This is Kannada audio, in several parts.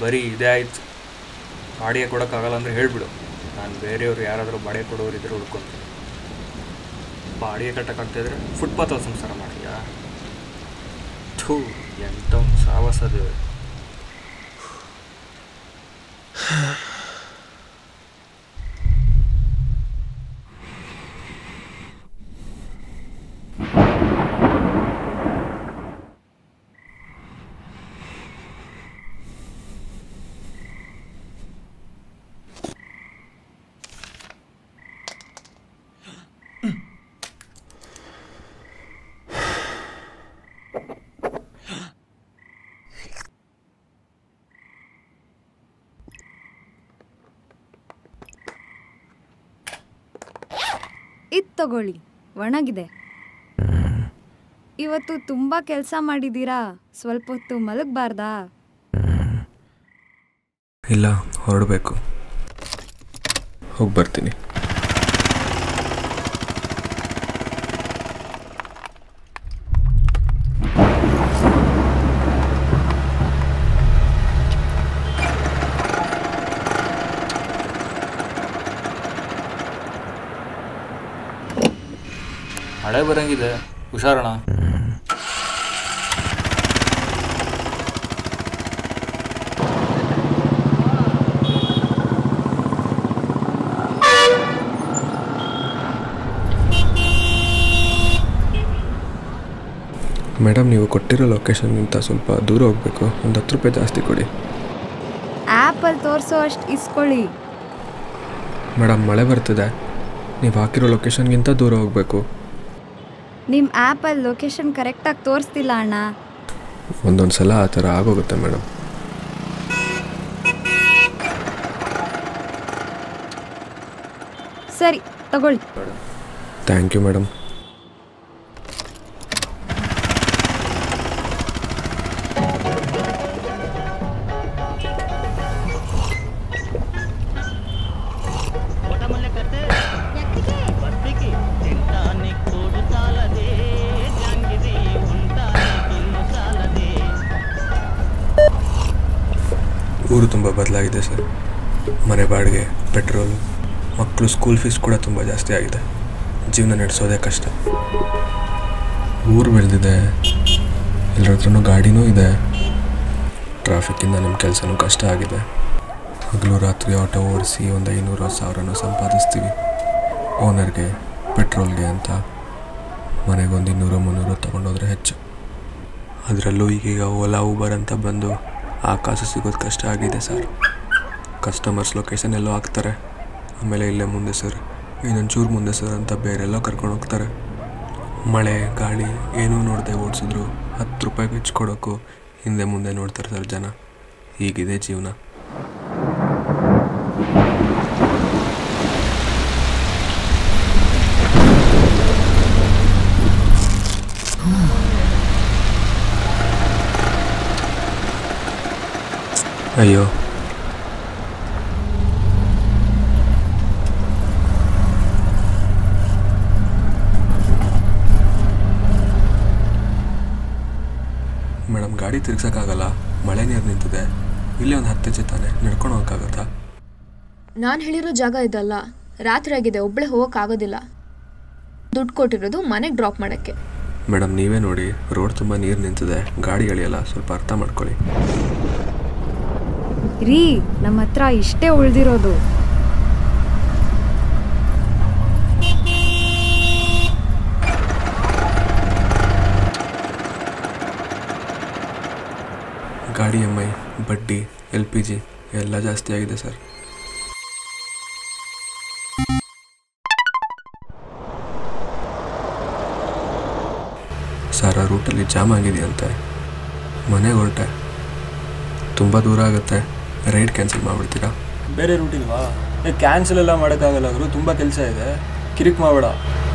ಬರೀ ಇದೇ ಆಯ್ತು ಬಾಡಿಗೆ ಕೊಡೋಕ್ಕಾಗಲ್ಲ ಅಂದರೆ ಹೇಳಿಬಿಡು ನಾನು ಬೇರೆಯವ್ರು ಯಾರಾದರೂ ಬಾಡಿಗೆ ಕೊಡೋರು ಇದ್ರೆ ಹುಡ್ಕೊಂತೀನಿ ಬಾಡಿಗೆ ಕಟ್ಟೋಕ್ಕಾಗ್ತಿದ್ರೆ ಫುಟ್ಪಾತಲ್ಲಿ ಸಂಸಾರ ಮಾಡ್ತೀಯಾ ಥೂ ಎಂಥ ಒಂದು ಸಾವಸದು ಇದು ತಗೊಳ್ಳಿ ಒಣಗಿದೆ ಇವತ್ತು ತುಂಬ ಕೆಲಸ ಮಾಡಿದ್ದೀರಾ ಸ್ವಲ್ಪ ಹೊತ್ತು ಮಲಗಬಾರ್ದಾ ಇಲ್ಲ ಹೊರಡಬೇಕು ಹೋಗಿ ಬರ್ತೀನಿ ಮಳೆ ಬರಂಗಿದೆ ಹುಷಾರಣ ಮೇಡಮ್ ನೀವು ಕೊಟ್ಟಿರೋ ಲೊಕೇಶನ್ಗಿಂತ ಸ್ವಲ್ಪ ದೂರ ಹೋಗಬೇಕು ಒಂದು ಹತ್ತು ರೂಪಾಯಿ ಜಾಸ್ತಿ ಕೊಡಿ ಆ್ಯಪಲ್ಲಿ ತೋರಿಸೋ ಅಷ್ಟು ಇಸ್ಕೊಳ್ಳಿ ಮೇಡಮ್ ಮಳೆ ಬರ್ತಿದೆ ನೀವು ಹಾಕಿರೋ ಲೊಕೇಶನ್ಗಿಂತ ದೂರ ಹೋಗಬೇಕು ನಿಮ್ಮ ಆ್ಯಪಲ್ಲಿ ಲೊಕೇಶನ್ ಕರೆಕ್ಟಾಗಿ ತೋರಿಸ್ತಿಲ್ಲ ಅಣ್ಣ ಒಂದೊಂದು ಸಲ ಆ ಥರ ಆಗೋಗುತ್ತೆ ಮೇಡಮ್ ಸರಿ ತಗೊಳ್ಳಿ ಥ್ಯಾಂಕ್ ಯು ಮೇಡಮ್ ಊರು ತುಂಬ ಬದಲಾಗಿದೆ ಸರ್ ಮನೆ ಬಾಡಿಗೆ ಪೆಟ್ರೋಲು ಮಕ್ಕಳು ಸ್ಕೂಲ್ ಫೀಸ್ ಕೂಡ ತುಂಬ ಜಾಸ್ತಿ ಆಗಿದೆ ಜೀವನ ನಡೆಸೋದೇ ಕಷ್ಟ ಊರು ಬೆಳೆದಿದೆ ಎಲ್ಲರ ಹತ್ರನೂ ಗಾಡಿನೂ ಇದೆ ಟ್ರಾಫಿಕ್ಕಿಂದ ನಮ್ಮ ಕೆಲಸನೂ ಕಷ್ಟ ಆಗಿದೆ ಹಗಲು ರಾತ್ರಿ ಆಟೋ ಓಡಿಸಿ ಒಂದು ಐನೂರು ಸಾವಿರನೂ ಸಂಪಾದಿಸ್ತೀವಿ ಓನರ್ಗೆ ಪೆಟ್ರೋಲ್ಗೆ ಅಂತ ಮನೆಗೊಂದು ಇನ್ನೂರು ಮುನ್ನೂರು ತೊಗೊಂಡೋದ್ರೆ ಹೆಚ್ಚು ಅದರಲ್ಲೂ ಈಗೀಗ ಓಲಾ ಊಬರ್ ಅಂತ ಬಂದು ಆ ಕಾಸು ಸಿಗೋದು ಕಷ್ಟ ಆಗಿದೆ ಸರ್ ಕಸ್ಟಮರ್ಸ್ ಲೊಕೇಶನ್ ಎಲ್ಲೋ ಹಾಕ್ತಾರೆ ಆಮೇಲೆ ಇಲ್ಲೇ ಮುಂದೆ ಸರ್ ಇನ್ನೊಂದು ಚೂರು ಮುಂದೆ ಸರ್ ಅಂತ ಬೇರೆಲ್ಲೋ ಕರ್ಕೊಂಡು ಹೋಗ್ತಾರೆ ಮಳೆ ಗಾಳಿ ಏನೂ ನೋಡದೆ ಓಡಿಸಿದ್ರು ಹತ್ತು ರೂಪಾಯಿ ಬಿಚ್ಚು ಕೊಡೋಕ್ಕೂ ಹಿಂದೆ ಮುಂದೆ ನೋಡ್ತಾರೆ ಸರ್ ಜನ ಹೀಗಿದೆ ಜೀವನ ಅಯ್ಯೋ ಮೇಡಮ್ ಗಾಡಿ ತಿರ್ಗ್ಸೋಕ್ಕಾಗಲ್ಲ ಮಳೆ ನೀರು ನಿಂತಿದೆ ಇಲ್ಲೇ ಒಂದು ಹತ್ತು ಹೆಜ್ಜೆ ತಾನೆ ನಡ್ಕೊಂಡು ಹೋಗೋಕ್ಕಾಗತ್ತಾ ನಾನು ಹೇಳಿರೋ ಜಾಗ ಇದಲ್ಲ ರಾತ್ರಿ ಆಗಿದೆ ಒಬ್ಬಳೆ ಹೋಗೋಕ್ಕಾಗೋದಿಲ್ಲ ದುಡ್ಡು ಕೊಟ್ಟಿರೋದು ಮನೆಗೆ ಡ್ರಾಪ್ ಮಾಡೋಕ್ಕೆ ಮೇಡಮ್ ನೀವೇ ನೋಡಿ ರೋಡ್ ತುಂಬ ನೀರು ನಿಂತಿದೆ ಗಾಡಿ ಎಳೆಯಲ್ಲ ಸ್ವಲ್ಪ ಅರ್ಥ ಮಾಡ್ಕೊಳ್ಳಿ ರೀ ನಮ್ಮ ಹತ್ರ ಇಷ್ಟೇ ಉಳ್ದಿರೋದು ಗಾಡಿ ಎಮ್ ಐ ಬಡ್ಡಿ ಎಲ್ ಪಿ ಜಿ ಎಲ್ಲ ಜಾಸ್ತಿ ಆಗಿದೆ ಸರ್ ಸರ್ ಆ ರೂಟಲ್ಲಿ ಜಾಮ್ ಆಗಿದೆಯಂತೆ ಮನೆಗೆ ಹೊರಟೆ ತುಂಬ ದೂರ ಆಗುತ್ತೆ ರೈಡ್ ಕ್ಯಾನ್ಸಲ್ ಮಾಡಿಬಿಡ್ತೀರಾ ಬೇರೆ ರೂಟ್ ಇಲ್ವಾ ಕ್ಯಾನ್ಸಲ್ ಎಲ್ಲ ಮಾಡೋಕ್ಕಾಗಲ್ಲ ಅವರು ತುಂಬ ಕೆಲಸ ಇದೆ ಕಿರಿಕ್ ಮಾಡಬೇಡ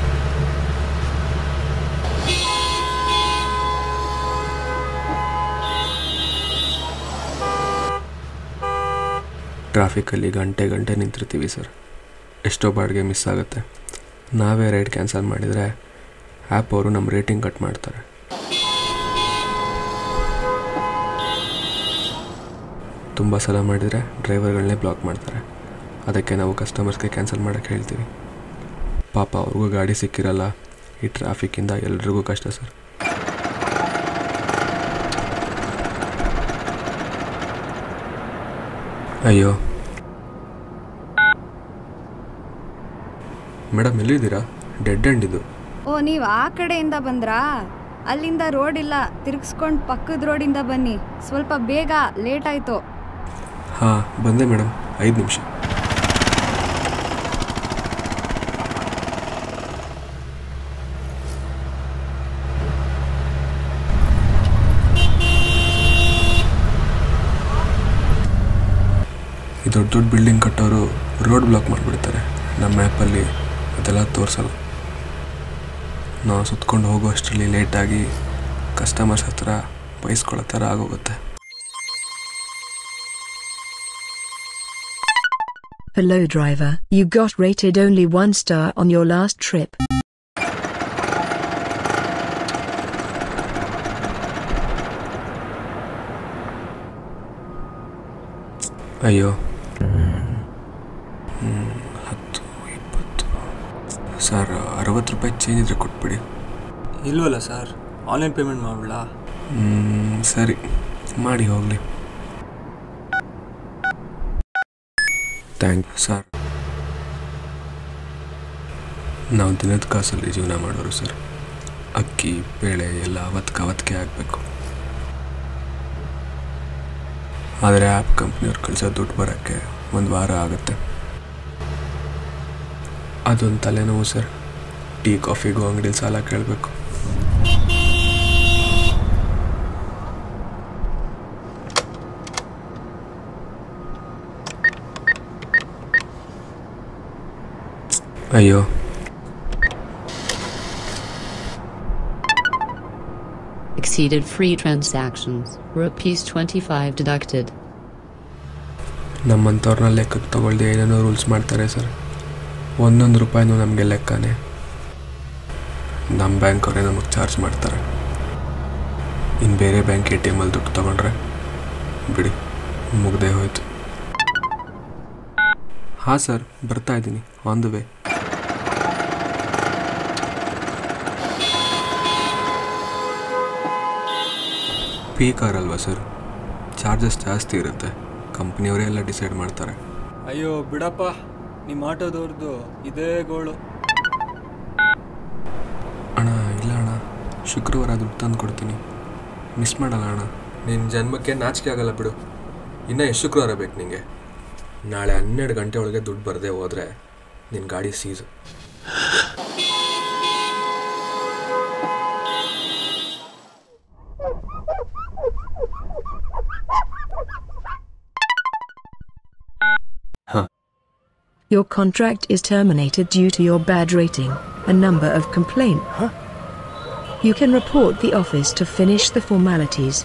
ಟ್ರಾಫಿಕಲ್ಲಿ ಗಂಟೆ ಗಂಟೆ ನಿಂತಿರ್ತೀವಿ ಸರ್ ಎಷ್ಟೋ ಬಾಡಿಗೆ ಮಿಸ್ ಆಗುತ್ತೆ ನಾವೇ ರೈಡ್ ಕ್ಯಾನ್ಸಲ್ ಮಾಡಿದರೆ ಆ್ಯಪ್ ಅವರು ನಮ್ಮ ರೇಟಿಂಗ್ ಕಟ್ ಮಾಡ್ತಾರೆ ತುಂಬ ಸಲ ಮಾಡಿದರೆ ಡ್ರೈವರ್ಗಳನ್ನೇ ಬ್ಲಾಕ್ ಮಾಡ್ತಾರೆ ಅದಕ್ಕೆ ನಾವು ಕಸ್ಟಮರ್ಸ್ಗೆ ಕ್ಯಾನ್ಸಲ್ ಮಾಡೋಕ್ಕೆ ಹೇಳ್ತೀವಿ ಪಾಪ ಅವ್ರಿಗೂ ಗಾಡಿ ಸಿಕ್ಕಿರಲ್ಲ ಈ ಟ್ರಾಫಿಕ್ಕಿಂದ ಎಲ್ರಿಗೂ ಕಷ್ಟ ಸರ್ ಅಯ್ಯೋ ಮೇಡಮ್ ಎಲ್ಲಿದ್ದೀರಾ ಡೆಡ್ ಎಂಡ್ ಇದು ಓ ನೀವು ಆ ಕಡೆಯಿಂದ ಬಂದ್ರಾ ಅಲ್ಲಿಂದ ರೋಡ್ ಇಲ್ಲ ತಿರ್ಗಿಸ್ಕೊಂಡು ಪಕ್ಕದ ರೋಡಿಂದ ಬನ್ನಿ ಸ್ವಲ್ಪ ಬೇಗ ಲೇಟ್ ಆಯಿತು ಹಾಂ ಬಂದೆ ಮೇಡಮ್ ಐದು ನಿಮಿಷ ಈ ದೊಡ್ಡ ದೊಡ್ಡ ಬಿಲ್ಡಿಂಗ್ ಕಟ್ಟೋರು ರೋಡ್ ಬ್ಲಾಕ್ ಮಾಡಿಬಿಡ್ತಾರೆ ನಮ್ಮ ಮ್ಯಾಪಲ್ಲಿ ಅದೆಲ್ಲ ತೋರಿಸಲ್ಲ ನಾವು ಸುತ್ಕೊಂಡು ಹೋಗೋ ಅಷ್ಟರಲ್ಲಿ ಲೇಟಾಗಿ ಕಸ್ಟಮರ್ಸ್ ಹತ್ರ ಬೈಸ್ಕೊಳ್ಳೋ ಥರ ಆಗೋಗುತ್ತೆ Hello driver, you got rated only one star on your last trip. ಅಯ್ಯೋ ಹ್ಮ್, ಹತ್ತು ಇಪ್ಪತ್ತು ಸರ್ ಅರವತ್ತು ರೂಪಾಯಿ ಚೇಂಜ್ ಇದ್ರೆ ಕೊಟ್ಬಿಡಿ ಇಲ್ವಲ್ಲ ಸರ್ ಆನ್ಲೈನ್ ಪೇಮೆಂಟ್ ಮಾಡ್ಬಿಡಾ ಹ್ಮ್, ಸರಿ ಮಾಡಿ ಹೋಗಲಿ ಥ್ಯಾಂಕ್ ಯು ಸರ್ ನಾವು ದಿನದ ಕಾಸಲ್ಲಿ ಜೀವನ ಮಾಡೋರು ಸರ್ ಅಕ್ಕಿ ಬೇಳೆ ಎಲ್ಲ ಅವತ್ತಿಗೆ ಅವತ್ತಿಗೆ ಆಗಬೇಕು ಆದರೆ ಆ್ಯಪ್ ಕಂಪ್ನಿಯವ್ರು ಕಳಿಸೋ ದುಡ್ಡು ಬರೋಕ್ಕೆ ಒಂದು ವಾರ ಆಗುತ್ತೆ ಅದೊಂದು ತಲೆನೋವು ಸರ್ ಟೀ ಕಾಫಿಗೂ ಅಂಗಡಿಲಿ ಸಾಲ ಕೇಳಬೇಕು ಅಯ್ಯೋ Exceeded free transactions. Rupees 25 deducted. ನಮ್ಮಂಥವ್ರನ್ನ ಲೆಕ್ಕಕ್ಕೆ ತಗೊಳ್ದೆ ಏನೇನೋ ರೂಲ್ಸ್ ಮಾಡ್ತಾರೆ ಸರ್ ಒಂದೊಂದು ರೂಪಾಯಿನೂ ನಮಗೆ ಲೆಕ್ಕನೇ ನಮ್ಮ ಬ್ಯಾಂಕ್ ಅವರೇ ನಮಗೆ ಚಾರ್ಜ್ ಮಾಡ್ತಾರೆ ಇನ್ನು ಬೇರೆ ಬ್ಯಾಂಕ್ ಎ ಟಿ ಎಮಲ್ಲಿ ದುಡ್ಡು ತೊಗೊಂಡ್ರೆ ಬಿಡಿ ಮುಗ್ದೇ ಹೋಯ್ತು ಹಾಂ ಸರ್ ಬರ್ತಾ ಇದ್ದೀನಿ on the way peak hour ಅಲ್ವಾ ಸರ್ ಚಾರ್ಜಸ್ ಜಾಸ್ತಿ ಇರುತ್ತೆ ಕಂಪ್ನಿಯವರೇ ಎಲ್ಲ ಡಿಸೈಡ್ ಮಾಡ್ತಾರೆ ಅಯ್ಯೋ ಬಿಡಪ್ಪ ನಿಮ್ಮ ಆಟೋದವ್ರದ್ದು ಇದೇ ಗೋಳು ಅಣ್ಣ ಇಲ್ಲ ಅಣ್ಣ ಶುಕ್ರವಾರ ದುಡ್ಡು ತಂದು ಕೊಡ್ತೀನಿ ಮಿಸ್ ಮಾಡಲ್ಲ ಅಣ್ಣ ನಿನ್ನ ಜನ್ಮಕ್ಕೆ ನಾಚಿಕೆ ಆಗಲ್ಲ ಬಿಡು ಇನ್ನು ಎಷ್ಟು ಶುಕ್ರವಾರ ಬೇಕು ನಿಂಗೆ ನಾಳೆ ಹನ್ನೆರಡು ಗಂಟೆ ಒಳಗೆ ದುಡ್ಡು ಬರದೆ ಹೋದರೆ ನಿನ್ನ ಗಾಡಿ ಸೀಸು Your contract is terminated due to your bad rating. A number of complaint. You can report the office to finish the formalities.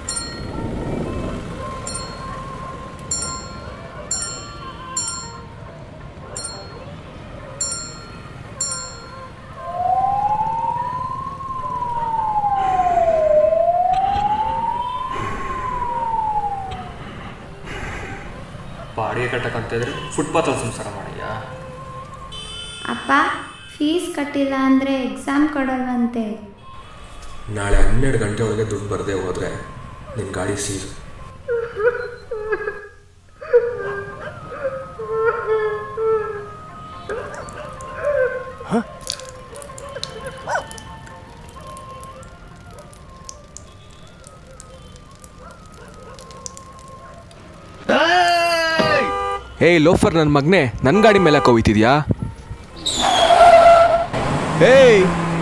ಬಾಡಿಗೆ ಕಟ್ಟಕ್ಕಂತ ಇದ್ರೆ ಫುಟ್ಪಾತಲ್ಲಿ ಸಂಸಾರ ಮಾಡಿಯಾ ಅಪ್ಪ ಫೀಸ್ ಕಟ್ಟಿಲ್ಲ ಅಂದರೆ ಎಕ್ಸಾಮ್ ಕೊಡಲ್ವಂತೆ ನಾಳೆ ಹನ್ನೆರಡು ಗಂಟೆ ಒಳಗೆ ದುಡ್ಡು ಬರದೆ ಹೋದರೆ ನಿನ್ನ ಗಾಡಿ ಸೀಸು ಏಯ್ ಲೋಫರ್ ನನ್ನ ಮಗನೇ ನನ್ನ ಗಾಡಿ ಮೇಲೆ ಹೋಯ್ತಿದ್ಯಾ ಏಯ್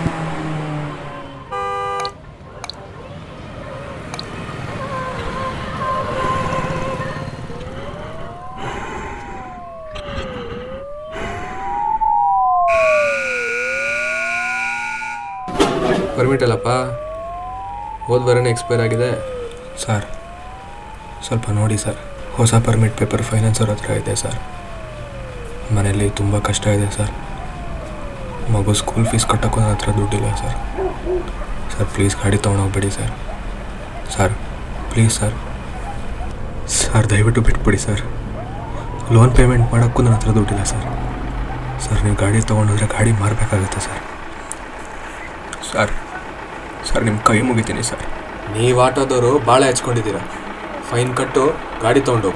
ಪರ್ಮಿಟ್ ಅಲ್ಲಪ್ಪ ಹೋದ ಬರೋನೇ ಎಕ್ಸ್ಪೈರ್ ಆಗಿದೆ ಸರ್ ಸ್ವಲ್ಪ ನೋಡಿ ಸರ್ ಹೊಸ ಪರ್ಮಿಟ್ ಪೇಪರ್ ಫೈನಾನ್ಸ್ ಅವ್ರ ಹತ್ರ ಇದೆ ಸರ್ ಮನೆಯಲ್ಲಿ ತುಂಬ ಕಷ್ಟ ಇದೆ ಸರ್ ಮಗು ಸ್ಕೂಲ್ ಫೀಸ್ ಕಟ್ಟೋಕ್ಕೂ ನನ್ನ ಹತ್ರ ದುಡ್ಡಿಲ್ಲ ಸರ್ ಸರ್ ಪ್ಲೀಸ್ ಗಾಡಿ ತೊಗೊಂಡೋಗ್ಬೇಡಿ sir sir please sir sir ದಯವಿಟ್ಟು ಬಿಟ್ಬಿಡಿ ಸರ್ ಲೋನ್ ಪೇಮೆಂಟ್ ಮಾಡೋಕ್ಕೂ ನನ್ನ ಹತ್ರ ದುಡ್ಡಿಲ್ಲ ಸರ್ ಸರ್ ನೀವು ಗಾಡಿ ತೊಗೊಂಡೋದ್ರೆ ಗಾಡಿ ಮಾರಬೇಕಾಗುತ್ತೆ ಸರ್ ಸರ್ ಸರ್ ನಿಮ್ಮ ಕೈ ಮುಗಿತೀನಿ ಸರ್ ನೀವು ಆಟೋದವರು ಭಾಳ ಹೆಚ್ಕೊಂಡಿದ್ದೀರ ಫೈನ್ ಕಟ್ಟು ಗಾಡಿ ತೊಗೊಂಡು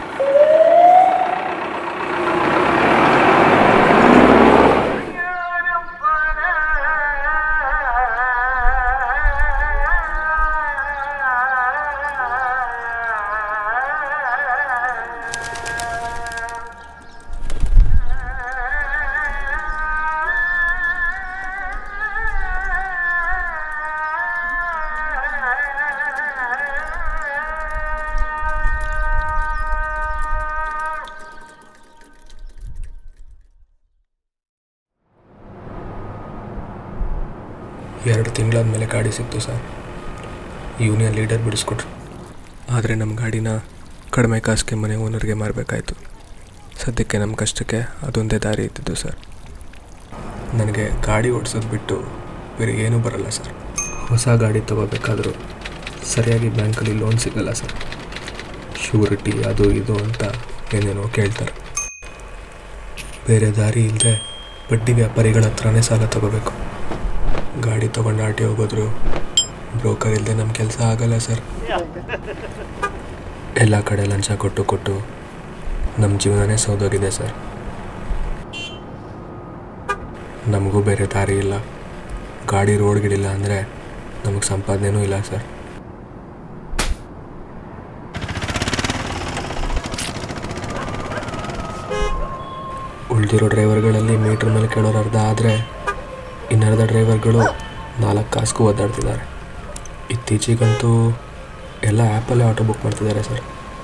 ಎರಡು ತಿಂಗಳಾದ್ಮೇಲೆ ಗಾಡಿ ಸಿಕ್ತು ಸರ್ ಯೂನಿಯನ್ ಲೀಡರ್ ಬಿಡಿಸ್ಕೊಟ್ರು ಆದರೆ ನಮ್ಮ ಗಾಡಿನ ಕಡಿಮೆ ಕಾಸಿಗೆ ಮನೆ ಓನರ್ಗೆ ಮಾರಬೇಕಾಯ್ತು ಸದ್ಯಕ್ಕೆ ನಮ್ಮ ಕಷ್ಟಕ್ಕೆ ಅದೊಂದೇ ದಾರಿ ಇದ್ದಿದ್ದು ಸರ್ ನನಗೆ ಗಾಡಿ ಓಡಿಸೋದು ಬಿಟ್ಟು ಬೇರೆ ಏನೂ ಬರಲ್ಲ ಸರ್ ಹೊಸ ಗಾಡಿ ತೊಗೋಬೇಕಾದ್ರೂ ಸರಿಯಾಗಿ ಬ್ಯಾಂಕಲ್ಲಿ ಲೋನ್ ಸಿಗಲ್ಲ ಸರ್ ಶ್ಯೂರಿಟಿ ಅದು ಇದು ಅಂತ ಏನೇನೋ ಕೇಳ್ತಾರೆ ಬೇರೆ ದಾರಿ ಇಲ್ಲದೆ ಬಡ್ಡಿ ವ್ಯಾಪಾರಿಗಳ ಹತ್ರನೇ ಸಾಲ ತಗೋಬೇಕು ಗಾಡಿ ತೊಗೊಂಡು ಆಟಿ ಹೋಗೋದ್ರು ಬ್ರೋಕರ್ ಇಲ್ಲದೆ ನಮ್ಮ ಕೆಲಸ ಆಗಲ್ಲ ಸರ್ ಎಲ್ಲ ಕಡೆ ಲಂಚ ಕೊಟ್ಟು ಕೊಟ್ಟು ನಮ್ಮ ಜೀವನನೇ ಸೌದೋಗಿದೆ ಸರ್ ನಮಗೂ ಬೇರೆ ದಾರಿ ಇಲ್ಲ ಗಾಡಿ ರೋಡ್ಗಿಡಿಲ್ಲ ಅಂದರೆ ನಮಗೆ ಸಂಪಾದನೆನೂ ಇಲ್ಲ ಸರ್ ಉಳಿದಿರೋ ಡ್ರೈವರ್ಗಳಲ್ಲಿ ಮೀಟ್ರ್ ಮೇಲೆ ಕೇಳೋರು ಅರ್ಧ ಆದರೆ ಇನ್ನರ್ಧ ಡ್ರೈವರ್ಗಳು ನಾಲ್ಕು ಕಾಸ್ಗೂ ಒದ್ದಾಡ್ತಿದ್ದಾರೆ ಇತ್ತೀಚೆಗಂತೂ ಎಲ್ಲ ಆ್ಯಪಲ್ಲೇ ಆಟೋ ಬುಕ್ ಮಾಡ್ತಿದ್ದಾರೆ ಸರ್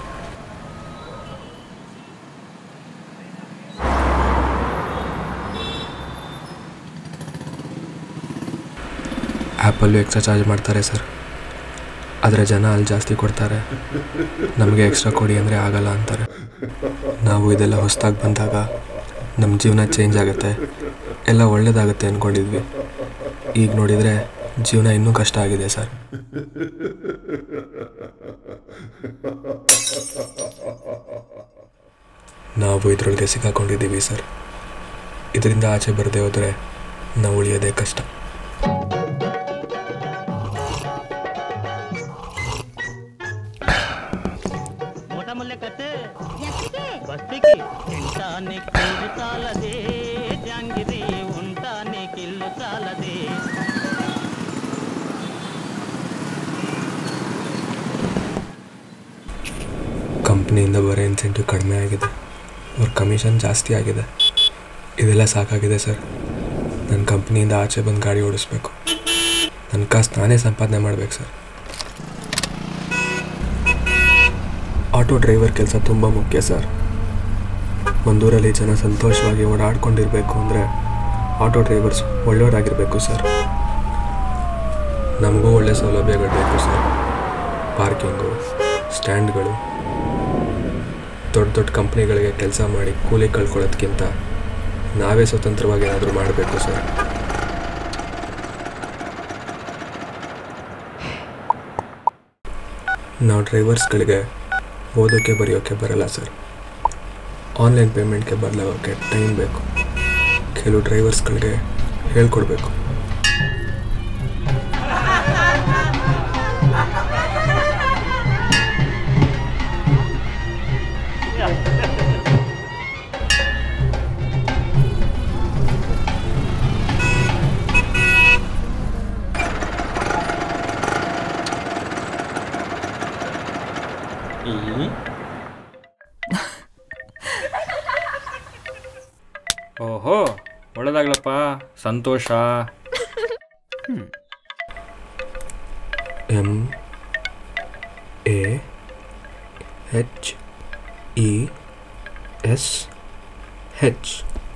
ಆ್ಯಪಲ್ಲೂ ಎಕ್ಸ್ಟ್ರಾ ಚಾರ್ಜ್ ಮಾಡ್ತಾರೆ ಸರ್ ಆದರೆ ಜನ ಅಲ್ಲಿ ಜಾಸ್ತಿ ಕೊಡ್ತಾರೆ ನಮಗೆ ಎಕ್ಸ್ಟ್ರಾ ಕೊಡಿ ಅಂದರೆ ಆಗಲ್ಲ ಅಂತಾರೆ ನಾವು ಇದೆಲ್ಲ ಹೊಸದಾಗಿ ಬಂದಾಗ ನಮ್ಮ ಜೀವನ ಚೇಂಜ್ ಆಗುತ್ತೆ ಎಲ್ಲ ಒಳ್ಳೇದಾಗುತ್ತೆ ಅಂದ್ಕೊಂಡಿದ್ವಿ ಈಗ ನೋಡಿದರೆ ಜೀವನ ಇನ್ನೂ ಕಷ್ಟ ಆಗಿದೆ ಸರ್ ನಾವು ಇದರೊಳಗೆ ಸಿಕ್ಕಾಕೊಂಡಿದ್ದೀವಿ ಸರ್ ಇದರಿಂದ ಆಚೆ ಬರದೆ ಹೋದರೆ ನಾವು ಉಳಿಯೋದೇ ಕಷ್ಟ ಮೊಟಮೊಲ್ಲೆ ಕತ್ತೆ ಬಸ್ತಿಗೆ ಎಂಟಾನೆ ಕೂಡು ಸಾಲದೆ ಜಾಂಗಿರಿ ಉಂಟಾನೆ ಕಿಲ್ಲು ಸಾಲದೆ ಕಂಪ್ನಿಯಿಂದ ಬರೋ ಇನ್ಸೆಂಟಿವ್ ಕಡಿಮೆ ಆಗಿದೆ ಅವ್ರ ಕಮಿಷನ್ ಜಾಸ್ತಿ ಆಗಿದೆ ಇದೆಲ್ಲ ಸಾಕಾಗಿದೆ ಸರ್ ನನ್ನ ಕಂಪ್ನಿಯಿಂದ ಆಚೆ ಬಂದು ಗಾಡಿ ಓಡಿಸ್ಬೇಕು ನನ್ನ ಕಾಸು ನಾನೇ ಸಂಪಾದನೆ ಮಾಡ್ಬೇಕು ಸರ್ ಆಟೋ ಡ್ರೈವರ್ ಕೆಲಸ ತುಂಬ ಮುಖ್ಯ ಸರ್ ಒಂದೂರಲ್ಲಿ ಜನ ಸಂತೋಷವಾಗಿ ಓಡಾಡ್ಕೊಂಡಿರ್ಬೇಕು ಅಂದರೆ ಆಟೋ ಡ್ರೈವರ್ಸ್ ಒಳ್ಳೆಯವರಾಗಿರಬೇಕು ಸರ್ ನಮಗೂ ಒಳ್ಳೆ ಸೌಲಭ್ಯಗಳು ಬೇಕು ಸರ್ ಪಾರ್ಕಿಂಗು ಸ್ಟ್ಯಾಂಡ್ಗಳು ದೊಡ್ಡ ದೊಡ್ಡ ಕಂಪ್ನಿಗಳಿಗೆ ಕೆಲಸ ಮಾಡಿ ಕೂಲಿ ಕಳ್ಕೊಳ್ಳೋದ್ಕಿಂತ ನಾವೇ ಸ್ವತಂತ್ರವಾಗಿ ಏನಾದರೂ ಮಾಡಬೇಕು ಸರ್ ನಾವು ಡ್ರೈವರ್ಸ್ಗಳಿಗೆ ಓದೋಕ್ಕೆ ಬರೆಯೋಕ್ಕೆ ಬರಲ್ಲ ಸರ್ ಆನ್ಲೈನ್ ಪೇಮೆಂಟ್ಗೆ ಬದಲಾಗೋಕ್ಕೆ ಟೈಮ್ ಬೇಕು ಕೆಲವು ಡ್ರೈವರ್ಸ್ಗಳಿಗೆ ಹೇಳ್ಕೊಡ್ಬೇಕು ಓಹೋ ಒಳ್ಳೇದಾಗ್ಲಪ್ಪ ಸಂತೋಷ M A H E S H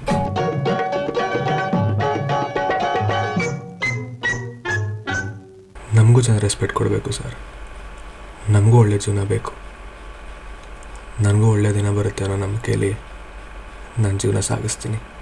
ನಮಗೂ ಜನ ರೆಸ್ಪೆಕ್ಟ್ ಕೊಡಬೇಕು ಸರ್ ನಮಗೂ ಒಳ್ಳೆ ಜೀವನ ಬೇಕು ನನಗೂ ಒಳ್ಳೆ ದಿನ ಬರುತ್ತೆ ಅನ್ನೋ ನಂಬಿಕೆಯಲ್ಲಿ ನನ್ನ ಜೀವನ ಸಾಗಿಸ್ತೀನಿ